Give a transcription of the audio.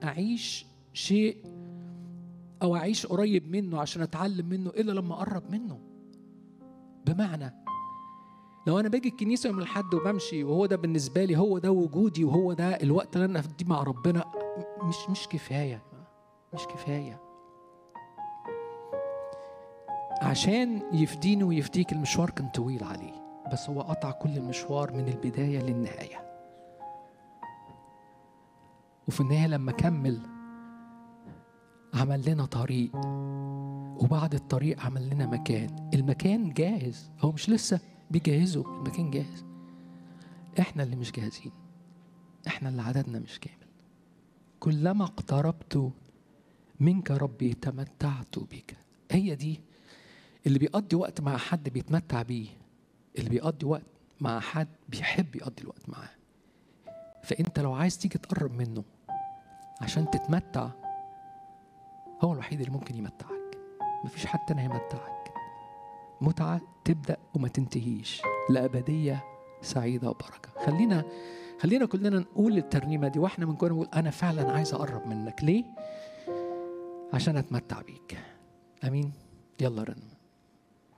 هعيش شيء او اعيش قريب منه عشان اتعلم منه الا لما اقرب منه بمعنى لو انا باجي الكنيسه يوم الاحد وبمشي وهو ده بالنسبه لي هو ده وجودي وهو ده الوقت اللي انا افديه مع ربنا مش مش كفايه مش كفايه عشان يفديني ويفديك المشوار كان طويل عليه بس هو قطع كل المشوار من البدايه للنهايه وفي النهايه لما كمل عمل لنا طريق وبعد الطريق عمل لنا مكان المكان جاهز هو مش لسه بيجهزه المكان جاهز احنا اللي مش جاهزين احنا اللي عددنا مش كامل كلما اقتربت منك ربي تمتعت بك هي دي اللي بيقضي وقت مع حد بيتمتع بيه اللي بيقضي وقت مع حد بيحب يقضي الوقت معاه فانت لو عايز تيجي تقرب منه عشان تتمتع هو الوحيد اللي ممكن يمتعك مفيش حد تاني هيمتعك متعة تبدأ وما تنتهيش لأبدية سعيدة وبركة خلينا خلينا كلنا نقول الترنيمة دي واحنا من جوانا نقول أنا فعلا عايز أقرب منك ليه؟ عشان أتمتع بيك أمين يلا رنم